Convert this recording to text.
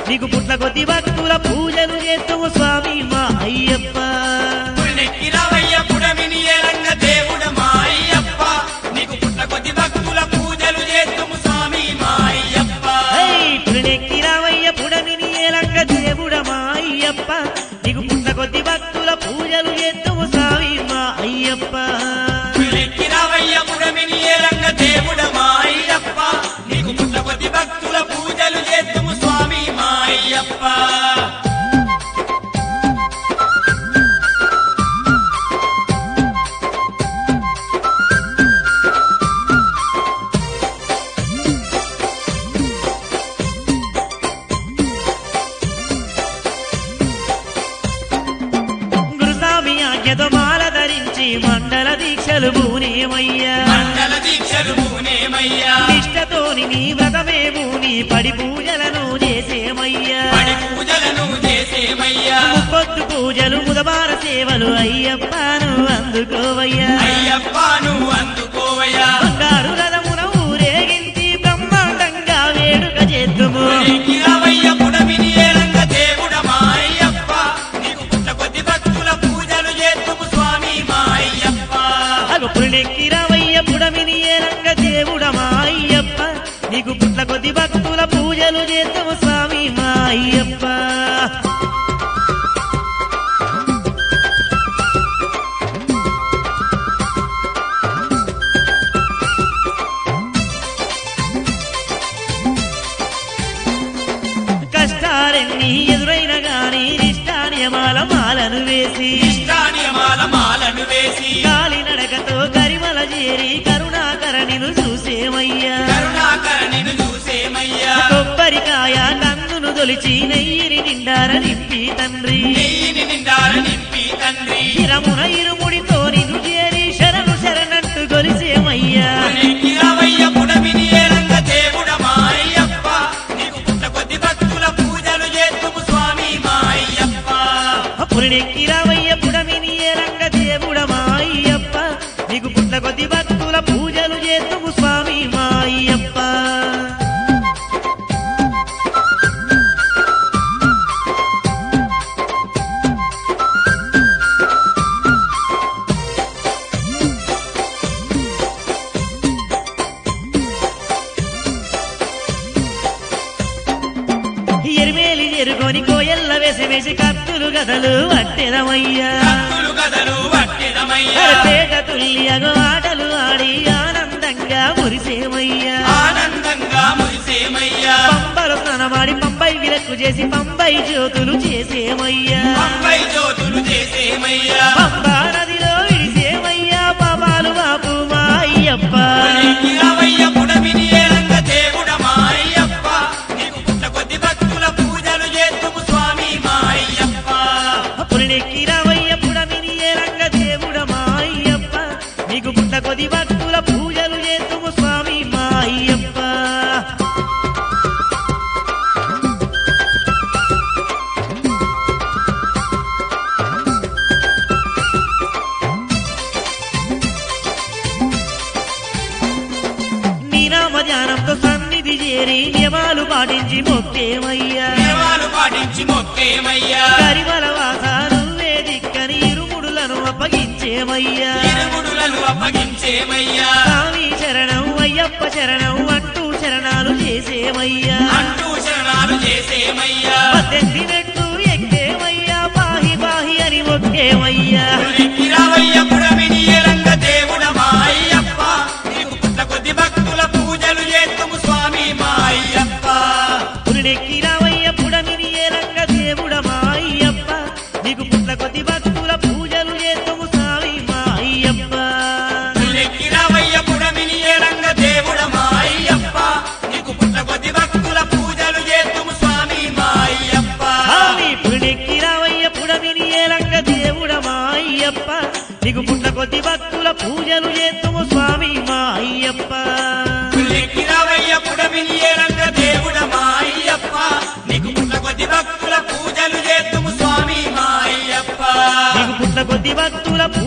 నీకు పుట్ల కొద్ది భక్తుల పూజలు చేస్తాము స్వామి మా అయ్యప్ప పుణ్యకి రావయ్య పుడమిని ఏలంగ దేవుడ మా అయ్యప్ప నీకు పుట్ల కొద్ది భక్తుల పూజలు చేస్తుము స్వామి మా అయ్యప్ప హై, పులినెక్కి రావయ్య పుడమిని ఏలంగ దేవుడ మా అయ్యప్ప నీకు పుట్ల కొద్ది భక్తుల పూజలు చేస్తాము స్వామి మా అయ్యప్ప పుణ్యకి రావయ్య పుడమిని ఏలంగ దేవుడ మా అయ్యప్ప నీకు పుట్ల కొద్ది భక్తుల పూజలు చేస్తుము స్వామి మా అయ్యప్ప గురుస్వామి ఆజ్ఞతో మాల ధరించి మండల దీక్షలు భూనేమయ్యా మండల దీక్షలు పూనేమయ్యా నిష్టతోని నీ వ్రతమే భూని పడి పూజలను చేసేమయ్యా పడి పూజలను చేసేమయ్యా పొద్దు పూజలు ముదబార సేవలు అయ్యప్పను అందుకోవయ్యా అయ్యప్ప నువ్వు అందుకోవయ్యా బంగారు రథమున ఊరేగించి బ్రహ్మాండంగా వేడుక చేద్దుము పుణ్యకి రావయ్య పుడమిని ఏలంగ దేవుడ మా అయ్యప్ప నీకు పుట్ల కొద్ది భక్తుల పూజలు చేస్తుము స్వామి మా అయ్యప్ప అగు పులినెక్కి రావయ్య పుడమిని ఏలంగ దేవుడ మా అయ్యప్ప నీకు పుట్ల కొద్ది భక్తుల పూజలు చేద్దాము స్వామి మా అయ్యప్ప కష్టాలెన్ని ఎదురైన గాని నిష్టానియమాల మాలను వేసి ఇష్టానియమాల మాలను వేసి కాలి నడకతో కరిమల చేరి కరుణాకరణిను చూసేమయ్యా కరుణాకర నిన్ను చూసేమయ్యా కొబ్బరికాయ కన్నును తొలిచి నెయ్యిని నిండార నింపి తండ్రి నెయ్యిని నిండార నింపి తండ్రి ఇరమున ఇరుముడితో నిన్ను చేరి శరణు శరణట్టు గొలిసేమయ్యా పుణ్యకి రావయ్య పుడమిని ఏలంగ దేవుడ మా అయ్యప్ప నీకు పుట్ల కొద్ది భక్తుల పూజలు చేస్తుము స్వామి మా అయ్యప్ప పురినెక్కి రావయ్య పుడమిని ఏ రంగ దేవుడ మా అయ్యప్ప నీకు పుట్ల కొద్ది భక్తుల పూజలు చేతుము స్వామి మా అయ్యప్ప ఎరిమేలి ఎరుగొని కోయల్ల వేసి వేసి కత్తులు గదలు అట్టెదమయ్యా కత్తులు కథలు వట్టిదమయ్యా పేట తుల్యగో ఆటలు ఆడి ఆనందంగా మురిసేమయ్యా ఆనందంగా మురిసేమయ్యా పంబలు స్నానమాడి పంపై విలక్కు చేసి పంపై జ్యోతులు చేసేమయ్యా పంపై జ్యోతులు చేసేమయ్యా పంబా నదిలో విడిసేమయ్యా పాపాలు మాపు మా అయ్యప్ప పుణ్యకి రావయ్య పుడమిని ఏలంగ దేవుడ మా అయ్యప్ప నీకు పుట్ల కొద్ది భక్తుల పూజలు చేస్తుము స్వామి మా అయ్యప్ప పులినెక్కి రావయ్య పుడమిని ఏ రంగ దేవుడ మా అయ్యప్ప నీకు పుట్ట కొది భక్తుల పూజలు చేతుము స్వామి మా అయ్యప్ప నీ నామ ధ్యానంతో సన్నిధి చేరి నియమాలు పాటించి మొక్కేమయ్యా నియమాలు పాటించి మొక్కేమయ్యా కరిమల వాస నువ్వే దిక్కని ఇరుముడులను అప్పగించేమయ్యా ఇరుగుడులను అప్పగించేమయ్యా స్వామి శరణం అయ్యప్ప శరణం అంటూ శరణాలు చేసేమయ్యా అంటూ శరణాలు చేసేమయ్యా పద్దెనిమిది మెట్లు ఎక్కేమయ్యా పాహి పాహి అని మొక్కేమయ్యా పుణ్యకి రావయ్య పుడమిని ఏలంగ దేవుడ మా అయ్యప్ప నీకు పుట్ల కొద్ది భక్తుల పూజలు చేస్తుము స్వామి మా అయ్యప్ప పులినెక్కి రావయ్య పుడమిని ఏ రంగ దేవుడ మా అయ్యప్ప నీకు పుట్ల కొద్ది భక్తుల పూజలు చేతుము స్వామి మా అయ్యప్ప పుణ్యకి రావయ్య పుడమిని ఏలంగ దేవుడ మా అయ్యప్ప నీకు పుట్ల కొద్ది భక్తుల పూజలు చేస్తుము స్వామి మా అయ్యప్ప స్వామి పులినెక్కి రావయ్య పుడమిని ఏ రంగ దేవుడ మా అయ్యప్ప నీకు పుట్ల కొద్ది భక్తుల పూజలు చేతుము స్వామి మా అయ్యప్ప పుణ్యకి రావయ్య పుడమిని ఏలంగ దేవుడ మా అయ్యప్ప నీకు పుట్ల కొద్ది భక్తుల పూజలు చేస్తుము స్వామి మా అయ్యప్ప నీకు పుట్ల కొద్ది భక్తుల పూజలు